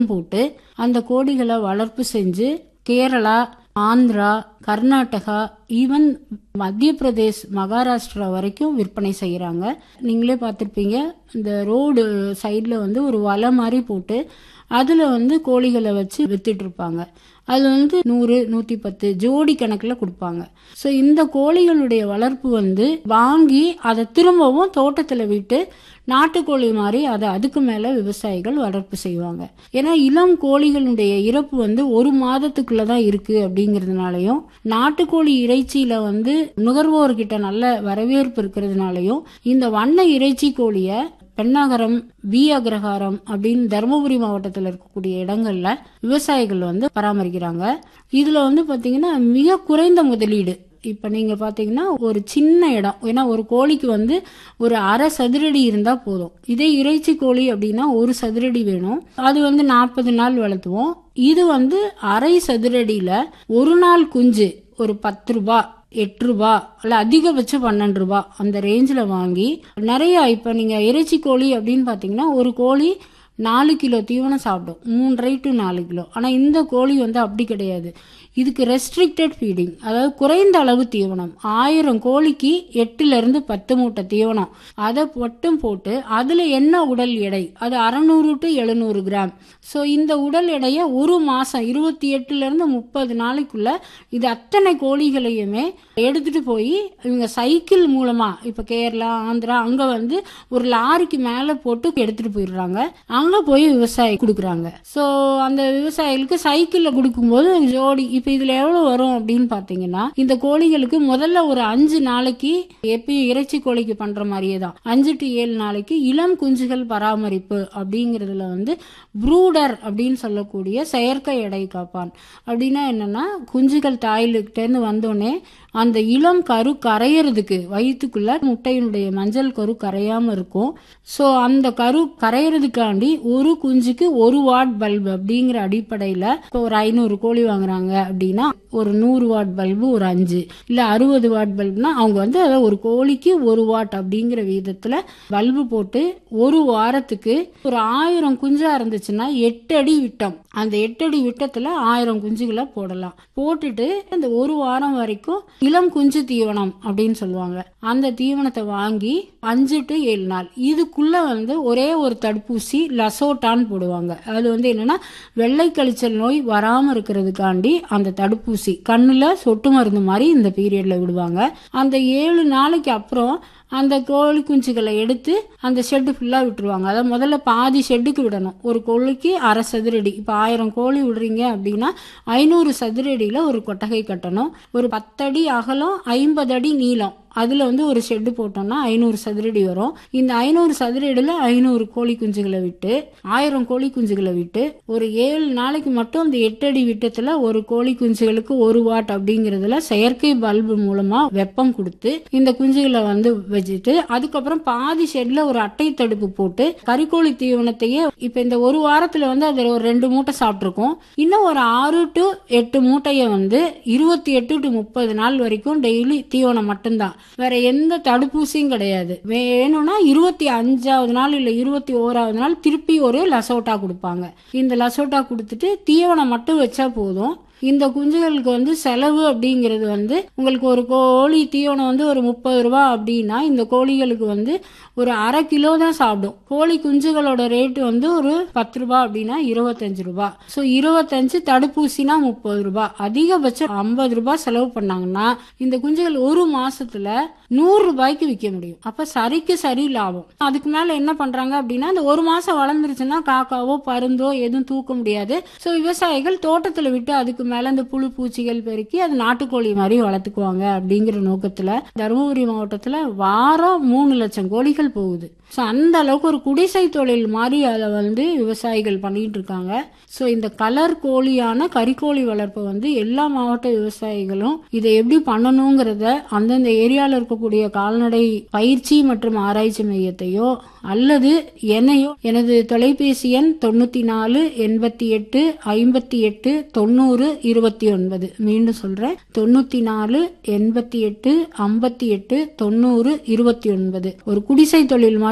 போட்டு அந்த கோழிகளை வளர்ப்பு செஞ்சு கேரளா ஆந்திரா கர்நாடகா ஈவன் மத்திய பிரதேஷ் மகாராஷ்டிரா வரைக்கும் விற்பனை செய்கிறாங்க நீங்களே பார்த்துருப்பீங்க இந்த ரோடு சைடில் வந்து ஒரு வலை மாதிரி போட்டு அதில் வந்து கோழிகளை வச்சு வித்துட்டு இருப்பாங்க அது வந்து நூறு நூற்றி பத்து ஜோடி கணக்கில் கொடுப்பாங்க ஸோ இந்த கோழிகளுடைய வளர்ப்பு வந்து வாங்கி அதை திரும்பவும் தோட்டத்தில் விட்டு நாட்டுக்கோழி மாதிரி அதை அதுக்கு மேலே விவசாயிகள் வளர்ப்பு செய்வாங்க ஏன்னா இளம் கோழிகளுடைய இறப்பு வந்து ஒரு மாதத்துக்குள்ள தான் இருக்கு அப்படிங்கிறதுனாலையும் நாட்டுக்கோழி இறைச்சியில வந்து நுகர்வோர்கிட்ட நல்ல வரவேற்பு இருக்கிறதுனாலையும் இந்த வண்ண இறைச்சி கோழியை பெண்ணாகரம் வி அக்ரஹாரம் அப்படின்னு தருமபுரி மாவட்டத்தில் இருக்கக்கூடிய இடங்கள்ல விவசாயிகள் வந்து பராமரிக்கிறாங்க இதுல வந்து பாத்தீங்கன்னா மிக குறைந்த முதலீடு இப்ப நீங்க பாத்தீங்கன்னா ஒரு சின்ன இடம் ஏன்னா ஒரு கோழிக்கு வந்து ஒரு அரை சதுரடி இருந்தா போதும் இதே இறைச்சி கோழி அப்படின்னா ஒரு சதுரடி வேணும் அது வந்து நாற்பது நாள் வளர்த்துவோம் இது வந்து அரை சதுரடியில ஒரு நாள் குஞ்சு ஒரு பத்து ரூபாய் எட்டு ரூபா இல்ல அதிகபட்சம் பன்னெண்டு ரூபா அந்த ரேஞ்சில் வாங்கி நிறைய இப்போ நீங்கள் இறைச்சி கோழி அப்படின்னு பார்த்தீங்கன்னா ஒரு கோழி நாலு கிலோ தீவனம் சாப்பிடும் மூன்றரை டு நாலு கிலோ ஆனால் இந்த கோழி வந்து அப்படி கிடையாது இதுக்கு ரெஸ்ட்ரிக்டட் ஃபீடிங் அதாவது குறைந்த அளவு தீவனம் ஆயிரம் கோழிக்கு எட்டுல இருந்து பத்து மூட்டை தீவனம் அதை மட்டும் போட்டு அதுல என்ன உடல் எடை அது அறநூறு டு எழுநூறு கிராம் ஸோ இந்த உடல் எடையை ஒரு மாசம் இருபத்தி எட்டுல இருந்து முப்பது நாளைக்குள்ள இது அத்தனை கோழிகளையுமே எடுத்துட்டு போய் இவங்க சைக்கிள் மூலமா இப்ப கேரளா ஆந்திரா அங்க வந்து ஒரு லாரிக்கு மேல போட்டு எடுத்துட்டு போயிடுறாங்க அங்க போய் விவசாயி கொடுக்குறாங்க ஸோ அந்த விவசாயிகளுக்கு சைக்கிள்ல கொடுக்கும்போது ஜோடி இப்ப இதுல எவ்வளவு வரும் அப்படின்னு பாத்தீங்கன்னா இந்த கோழிகளுக்கு முதல்ல ஒரு அஞ்சு நாளைக்கு எப்பயும் இறைச்சி கோழிக்கு பண்ற மாதிரியே தான் அஞ்சு டு ஏழு நாளைக்கு இளம் குஞ்சுகள் பராமரிப்பு அப்படிங்கறதுல வந்து ப்ரூடர் அப்படின்னு சொல்லக்கூடிய செயற்கை எடை காப்பான் அப்படின்னா என்னன்னா குஞ்சுகள் தாயிலுக்கிட்ட இருந்து வந்தோடனே அந்த இளம் கரு கரையறதுக்கு வயிற்றுக்குள்ள முட்டையினுடைய மஞ்சள் கரு கரையாம இருக்கும் ஸோ அந்த கரு கரையறதுக்காண்டி ஒரு குஞ்சுக்கு ஒரு வாட் பல்பு அப்படிங்கிற அடிப்படையில இப்போ ஒரு ஐநூறு கோழி வாங்குறாங்க அப்படின்னா ஒரு நூறு வாட் பல்பு ஒரு அஞ்சு இல்ல அறுபது வாட் பல்புனா அவங்க வந்து அதை ஒரு கோழிக்கு ஒரு வாட் அப்படிங்கிற விதத்துல பல்பு போட்டு ஒரு வாரத்துக்கு ஒரு ஆயிரம் குஞ்சா இருந்துச்சுன்னா எட்டு அடி விட்டம் அந்த எட்டு அடி விட்டத்துல ஆயிரம் குஞ்சுகளை போடலாம் போட்டுட்டு அந்த ஒரு வாரம் வரைக்கும் இளம் குஞ்சு தீவனம் அப்படின்னு சொல்லுவாங்க அந்த தீவனத்தை வாங்கி அஞ்சு டு ஏழு நாள் இதுக்குள்ள வந்து ஒரே ஒரு தடுப்பூசி லசோட்டான்னு போடுவாங்க அது வந்து என்னன்னா வெள்ளை கழிச்சல் நோய் வராம இருக்கிறதுக்காண்டி அந்த தடுப்பூசி கண்ணுல சொட்டு மருந்து மாதிரி இந்த பீரியட்ல விடுவாங்க அந்த ஏழு நாளைக்கு அப்புறம் அந்த கோழி குஞ்சுகளை எடுத்து அந்த ஷெட்டு ஃபுல்லாக விட்டுருவாங்க அதாவது முதல்ல பாதி ஷெட்டுக்கு விடணும் ஒரு கோழிக்கு அரை சதுரடி இப்போ ஆயிரம் கோழி விடுறீங்க அப்படின்னா ஐநூறு சதுரடியில் ஒரு கொட்டகை கட்டணும் ஒரு பத்தடி அகலம் ஐம்பது அடி நீளம் அதில் வந்து ஒரு ஷெட்டு போட்டோம்னா ஐநூறு சதுரடி வரும் இந்த ஐநூறு சதுரடியில் ஐநூறு கோழி குஞ்சுகளை விட்டு ஆயிரம் கோழி குஞ்சுகளை விட்டு ஒரு ஏழு நாளைக்கு மட்டும் அந்த எட்டு அடி விட்டத்தில் ஒரு கோழி குஞ்சுகளுக்கு ஒரு வாட் அப்படிங்கிறதுல செயற்கை பல்பு மூலமாக வெப்பம் கொடுத்து இந்த குஞ்சுகளை வந்து வச்சுட்டு அதுக்கப்புறம் பாதி ஷெட்ல ஒரு அட்டை தடுப்பு போட்டு கறிக்கோழி தீவனத்தையே இப்ப இந்த ஒரு வாரத்துல வந்து அது ஒரு ரெண்டு மூட்டை சாப்பிட்டுருக்கோம் இன்னும் ஒரு ஆறு டு எட்டு மூட்டைய வந்து இருபத்தி எட்டு டு முப்பது நாள் வரைக்கும் டெய்லி தீவனம் மட்டும்தான் வேற எந்த தடுப்பூசியும் கிடையாது வேணும்னா இருபத்தி அஞ்சாவது நாள் இல்ல இருபத்தி ஓராவது நாள் திருப்பி ஒரு லசோட்டா கொடுப்பாங்க இந்த லசோட்டா கொடுத்துட்டு தீவனம் மட்டும் வச்சா போதும் இந்த குஞ்சுகளுக்கு வந்து செலவு அப்படிங்கிறது வந்து உங்களுக்கு ஒரு கோழி தீவனம் வந்து ஒரு முப்பது ரூபா அப்படின்னா இந்த கோழிகளுக்கு வந்து ஒரு அரை கிலோ தான் சாப்பிடும் கோழி குஞ்சுகளோட ரேட் வந்து ஒரு பத்து ரூபா அப்படின்னா இருபத்தஞ்சு ரூபா ஸோ இருபத்தஞ்சு தடுப்பூசினா முப்பது ரூபா அதிகபட்சம் ஐம்பது ரூபாய் செலவு பண்ணாங்கன்னா இந்த குஞ்சுகள் ஒரு மாசத்துல நூறு ரூபாய்க்கு விற்க முடியும் அப்ப சரிக்கு சரி லாபம் அதுக்கு மேல என்ன பண்றாங்க அப்படின்னா இந்த ஒரு மாசம் வளர்ந்துருச்சுன்னா காக்காவோ பருந்தோ எதுவும் தூக்க முடியாது ஸோ விவசாயிகள் தோட்டத்துல விட்டு அதுக்கு மேல இந்த புழு பூச்சிகள் பெருக்கி அது நாட்டுக்கோழி மாதிரி வளர்த்துக்குவாங்க அப்படிங்கிற நோக்கத்துல தருமபுரி மாவட்டத்துல வாரம் மூணு லட்சம் கோழிகள் போகுது ஸோ அந்த அளவுக்கு ஒரு குடிசை தொழில் மாதிரி அதை வந்து விவசாயிகள் பண்ணிட்டு இருக்காங்க ஸோ இந்த கலர் கோழியான கறிக்கோழி வளர்ப்பை வந்து எல்லா மாவட்ட விவசாயிகளும் இதை எப்படி பண்ணணுங்கிறத அந்தந்த ஏரியாவில் இருக்கக்கூடிய கால்நடை பயிற்சி மற்றும் ஆராய்ச்சி மையத்தையோ அல்லது என்னையோ எனது தொலைபேசி எண் தொண்ணூத்தி நாலு எண்பத்தி எட்டு ஐம்பத்தி எட்டு தொண்ணூறு இருபத்தி ஒன்பது மீண்டும் சொல்றேன் தொண்ணூத்தி நாலு எண்பத்தி எட்டு ஐம்பத்தி எட்டு தொண்ணூறு இருபத்தி ஒன்பது ஒரு குடிசை தொழில் மாதிரி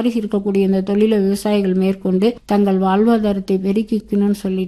இருக்கக்கூடிய இந்த தொழிலை விவசாயிகள் மேற்கொண்டு தங்கள் வாழ்வாதாரத்தை பெருக்கிக்கணும்னு சொல்லிட்டு